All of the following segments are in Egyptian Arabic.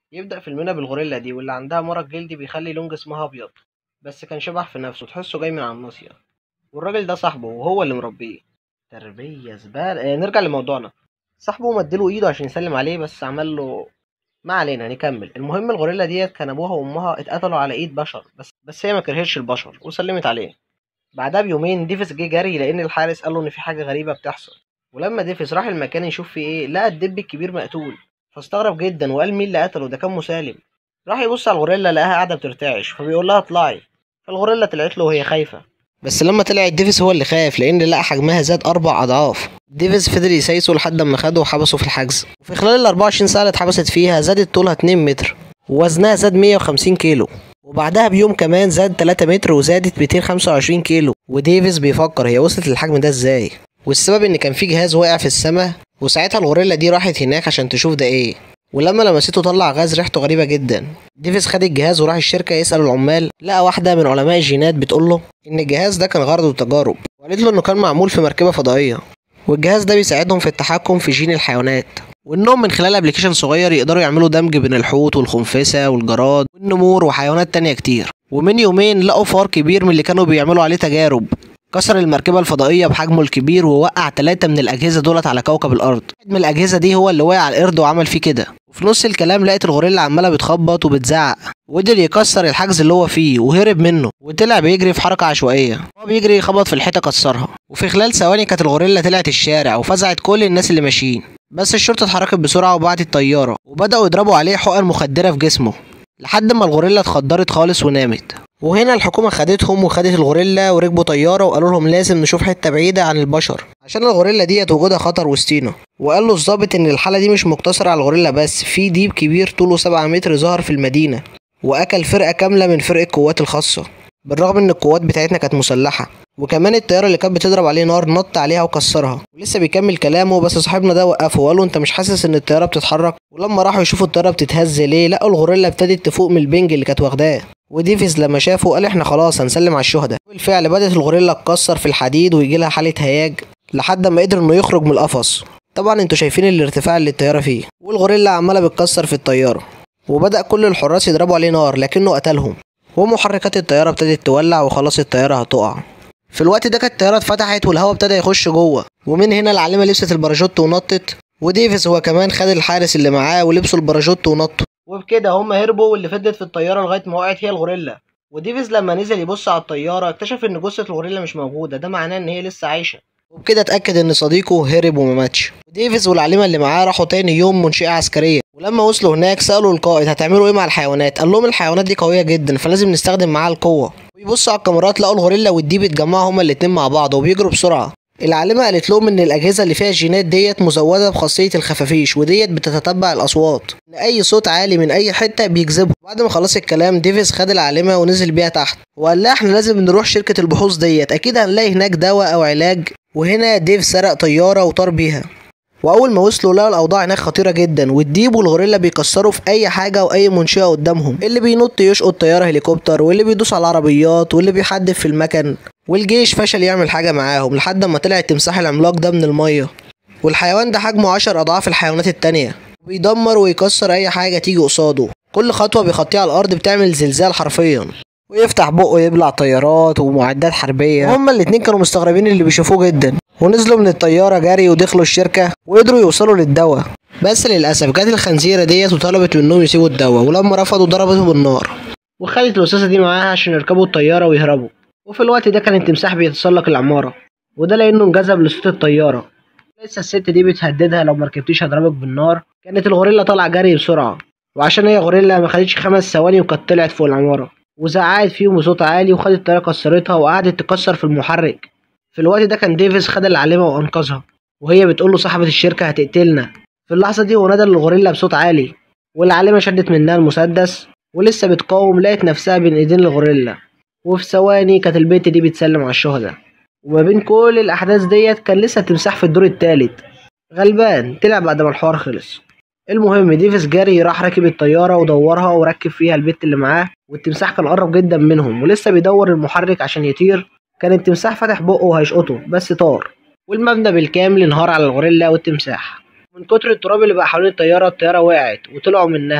يبدأ فيلمنا بالغوريلا دي واللي عندها مرض جلدي بيخلي لون جسمها أبيض بس كان شبح في نفسه تحسه جاي من على الناصية والراجل ده صاحبه وهو اللي مربيه تربية زبالة آه نرجع لموضوعنا صاحبه مديله ايده عشان يسلم عليه بس عمل له ما علينا نكمل المهم الغوريلا ديت كان ابوها وامها اتقتلوا على ايد بشر بس بس هي ما كرهتش البشر وسلمت عليه بعدها بيومين ديفيس جه جري لان الحارس قال له ان في حاجه غريبه بتحصل ولما ديفيس راح المكان يشوف فيه ايه لقى الدب الكبير مقتول فاستغرب جدا وقال مين اللي قتله ده كان مسالم راح يبص على الغوريلا لقاها قاعده بترتعش فبيقول لها اطلعي فالغوريلا طلعت له وهي خايفه بس لما طلعت ديفيس هو اللي خاف لان لقى حجمها زاد اربع اضعاف ديفيس فضل يسايسه لحد ما خده وحبسه في الحجز وفي خلال ال 24 ساعه اللي اتحبست فيها زادت طولها 2 متر ووزنها زاد 150 كيلو وبعدها بيوم كمان زاد 3 متر وزادت 225 كيلو وديفيس بيفكر هي وصلت للحجم ده ازاي والسبب ان كان في جهاز واقع في السماء وساعتها الغوريلا دي راحت هناك عشان تشوف ده ايه ولما لمسته طلع غاز ريحته غريبه جدا ديفيس خد الجهاز وراح الشركه يسال العمال لقى واحده من علماء الجينات بتقول له ان الجهاز ده كان غرضه تجارب وقالت له انه كان معمول في مركبه فضائيه والجهاز ده بيساعدهم في التحكم في جين الحيوانات وانهم من خلال ابلكيشن صغير يقدروا يعملوا دمج بين الحوت والخنفسه والجراد والنمور وحيوانات تانية كتير ومن يومين لقوا فار كبير من اللي كانوا بيعملوا عليه تجارب كسر المركبة الفضائية بحجمه الكبير ووقع تلاتة من الأجهزة دولت على كوكب الأرض واحد من الأجهزة دي هو اللي وقع على القرد وعمل فيه كده وفي نص الكلام لقيت الغوريلا عمالة بتخبط وبتزعق وقدر يكسر الحجز اللي هو فيه وهرب منه وطلع بيجري في حركة عشوائية هو بيجري خبط في الحيطة كسرها وفي خلال ثواني كانت الغوريلا طلعت الشارع وفزعت كل الناس اللي ماشيين بس الشرطة اتحركت بسرعة وبعتت طيارة وبدأوا يضربوا عليه حقن مخدرة في جسمه لحد ما الغوريلا اتخدرت خالص ونامت وهنا الحكومة خدتهم وخدت الغوريلا وركبوا طيارة وقالوا لهم لازم نشوف حتة بعيدة عن البشر عشان الغوريلا ديت وجودها خطر وسطينا وقال له الظابط ان الحالة دي مش مقتصرة على الغوريلا بس في ديب كبير طوله سبعة متر ظهر في المدينة واكل فرقة كاملة من فرق القوات الخاصة بالرغم ان القوات بتاعتنا كانت مسلحة وكمان الطيارة اللي كانت بتضرب عليه نار نط عليها وكسرها ولسه بيكمل كلامه بس صاحبنا ده وقفه وقال له انت مش حاسس ان الطيارة بتتحرك ولما راحوا يشوفوا الطيارة بتتهز ليه لقوا الغوريلا ابتدت تفوق من البنج اللي كانت واخداه وديفيز لما شافه قال احنا خلاص هنسلم على الشهداء بالفعل بدأت الغوريلا تكسر في الحديد ويجي لها حالة هياج لحد ما قدر انه يخرج من القفص طبعا انتوا شايفين الارتفاع اللي الطيارة فيه والغوريلا عمالة بتكسر في الطيارة وبدأ كل الحراس يضربوا عليه نار لكنه قتلهم ومحركات الطيارة ابتدت تولع وخلاص الطيارة هتقع في الوقت ده كانت الطيارة اتفتحت والهواء ابتدى يخش جوه ومن هنا العالمة لبست الباراشوت ونطت وديفيس هو كمان خد الحارس اللي معاه ولبسوا الباراشوت ونطوا وبكده هم هربوا واللي فضلت في الطيارة لغاية ما وقعت هي الغوريلا وديفيز لما نزل يبص على الطيارة اكتشف ان جثة الغوريلا مش موجودة ده معناه ان هي لسه عايشة وبكده اتأكد ان صديقه هرب وما ماتش وديفيز والعليمة اللي معاه راحوا تاني يوم منشئة عسكرية ولما وصلوا هناك سألوا القائد هتعملوا ايه مع الحيوانات قال لهم الحيوانات دي قوية جدا فلازم نستخدم معاها القوة ويبصوا على الكاميرات لقوا الغوريلا والديب اتجمعوا هما الاتنين مع بعض وبيجروا بسرعة العالمة قالت لهم ان الاجهزة اللي فيها الجينات ديت مزودة بخاصية الخفافيش وديت بتتتبع الاصوات ان اي صوت عالي من اي حتة بيجذبه بعد ما خلص الكلام ديفيس خد العالمة ونزل بيها تحت وقال لها احنا لازم نروح شركة البحوث ديت اكيد هنلاقي هناك دواء او علاج وهنا ديف سرق طيارة وطار بيها واول ما وصلوا لقوا الاوضاع هناك خطيره جدا والديب والغوريلا بيكسروا في اي حاجه واي منشاه قدامهم اللي بينط يشقط طياره هليكوبتر واللي بيدوس على العربيات واللي بيحدف في المكن والجيش فشل يعمل حاجه معاهم لحد ما طلع التمساح العملاق ده من الميه والحيوان ده حجمه عشر اضعاف الحيوانات التانية بيدمر ويكسر اي حاجه تيجي قصاده كل خطوه بيخطيها على الارض بتعمل زلزال حرفيا ويفتح بقه يبلع طيارات ومعدات حربيه هما الاتنين كانوا مستغربين اللي بيشوفوه جدا ونزلوا من الطياره جري ودخلوا الشركه وقدروا يوصلوا للدواء بس للاسف جت الخنزيره ديت وطلبت منهم يسيبوا الدواء ولما رفضوا ضربته بالنار وخدت الاستاذه دي معاها عشان يركبوا الطياره ويهربوا وفي الوقت ده كان التمساح بيتسلق العماره وده لانه انجذب لصوت الطياره لسه الست دي بتهددها لو مركبتيش هضربك بالنار كانت الغوريلا طالعه جري بسرعه وعشان هي غوريلا ما خدتش خمس ثواني وكانت طلعت فوق العماره وزعقت فيهم بصوت عالي وخدت الطياره كسرتها وقعدت تكسر في المحرك في الوقت ده كان ديفيس خد العالمة وأنقذها وهي بتقول له صاحبة الشركة هتقتلنا في اللحظة دي هو نادى للغوريلا بصوت عالي والعالمة شدت منها المسدس ولسه بتقاوم لقت نفسها بين ايدين الغوريلا وفي ثواني كانت البنت دي بتسلم على الشهداء وما بين كل الأحداث ديت كان لسه التمساح في الدور التالت غلبان طلع بعد ما الحوار خلص المهم ديفيس جاري راح راكب الطيارة ودورها وركب فيها البت اللي معاه والتمساح كان قرب جدا منهم ولسه بيدور المحرك عشان يطير كان التمساح فتح بقه وهيشقطه بس طار والمبنى بالكامل انهار على الغوريلا والتمساح من كتر التراب اللي بقى حوالين الطيارة الطيارة وقعت وطلعوا منها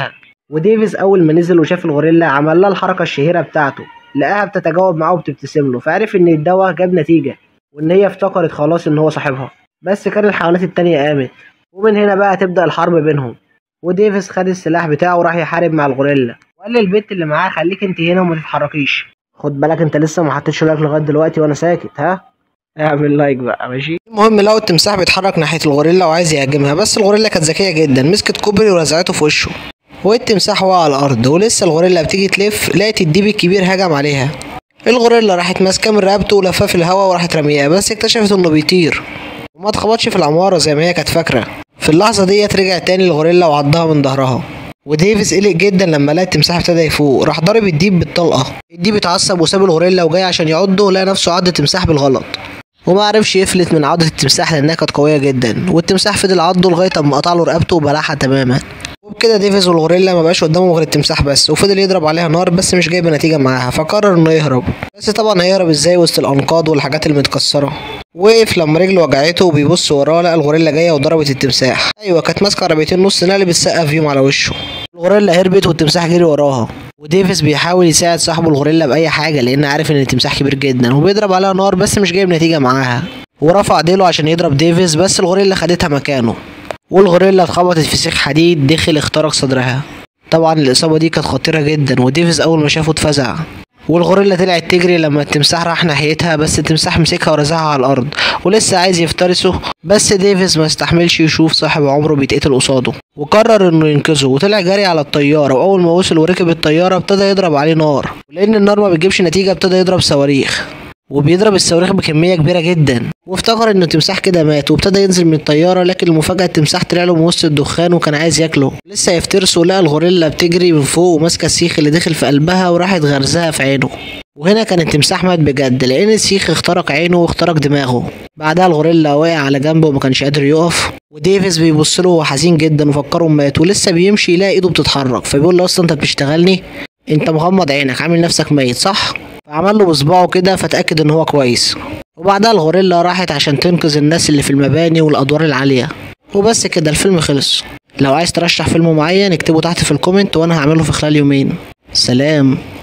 وديفيز اول ما نزل وشاف الغوريلا عمل لها الحركه الشهيره بتاعته لقاها بتتجاوب معاه وبتبتسم له فعرف ان الدواء جاب نتيجه وان هي افتكرت خلاص ان هو صاحبها بس كان الحيوانات التانية قامت ومن هنا بقى تبدأ الحرب بينهم وديفيز خد السلاح بتاعه وراح يحارب مع الغوريلا وقال للبنت اللي معاه خليك انت هنا وما تتحركيش خد بالك انت لسه ما حطيتش لايك لغايه دلوقتي وانا ساكت ها اعمل لايك بقى ماشي المهم لقوا التمساح بيتحرك ناحيه الغوريلا وعايز يهاجمها بس الغوريلا كانت ذكيه جدا مسكت كوبري ورزعته في وشه والتمساح وقع على الارض ولسه الغوريلا بتيجي تلف لقت الديب الكبير هجم عليها الغوريلا راحت ماسكاه من رقبته ولفاه في الهواء وراحت رمياه بس اكتشفت انه بيطير وما اتخبطش في العماره زي ما هي كانت فاكره في اللحظه ديت رجع تاني الغوريلا وعضها من ظهرها وديفيس قلق جدا لما لقى التمساح ابتدى يفوق راح ضارب الديب بالطلقه الديب اتعصب وساب الغوريلا وجاي عشان يعضه لقى نفسه عض التمساح بالغلط وما عرفش يفلت من عضة التمساح لانها كانت قويه جدا والتمساح فضل عضه لغايه اما قطع له رقبته وبلعها تماما وبكده ديفيز والغوريلا ما بقاش قدامهم غير التمساح بس وفضل يضرب عليها نار بس مش جايبه نتيجه معاها فقرر انه يهرب بس طبعا هيهرب ازاي وسط الانقاض والحاجات المتكسره وقف لما رجله وجعته وبيبص وراه لقى الغوريلا جايه وضربت التمساح ايوه كانت ماسكه عربيتين نص نقل بتسقف فيهم على وشه الغوريلا هربت والتمساح جري وراها وديفيس بيحاول يساعد صاحبه الغوريلا باي حاجه لان عارف ان التمساح كبير جدا وبيضرب عليها نار بس مش جايب نتيجه معاها ورفع ديله عشان يضرب ديفيس بس الغوريلا خدتها مكانه والغوريلا اتخبطت في سيخ حديد دخل اخترق صدرها طبعا الاصابه دي كانت خطيره جدا وديفيس اول ما شافه اتفزع والغوريلا طلعت تجري لما التمساح راح ناحيتها بس التمساح مسكها ورزعها على الارض ولسه عايز يفترسه بس ديفيس ما استحملش يشوف صاحب عمره بيتقتل قصاده وقرر انه ينقذه وطلع جري على الطياره واول ما وصل وركب الطياره ابتدى يضرب عليه نار ولان النار ما بتجيبش نتيجه ابتدى يضرب صواريخ وبيضرب الصواريخ بكميه كبيره جدا وافتكر ان التمساح كده مات وابتدى ينزل من الطياره لكن المفاجاه التمساح طلع له من وسط الدخان وكان عايز ياكله لسه يفترسه لقى الغوريلا بتجري من فوق وماسكه السيخ اللي دخل في قلبها وراحت غرزها في عينه وهنا كان التمساح مات بجد لان السيخ اخترق عينه واخترق دماغه بعدها الغوريلا وقع على جنبه وما كانش قادر يقف وديفيس بيبص له وهو حزين جدا وفكره مات ولسه بيمشي يلاقي ايده بتتحرك فبيقول له اصلا انت بتشتغلني انت مغمض عينك عامل نفسك ميت صح فعمل له بصباعه كده فتاكد ان هو كويس وبعدها الغوريلا راحت عشان تنقذ الناس اللي في المباني والادوار العاليه وبس كده الفيلم خلص لو عايز ترشح فيلم معين اكتبه تحت في الكومنت وانا هعمله في خلال يومين سلام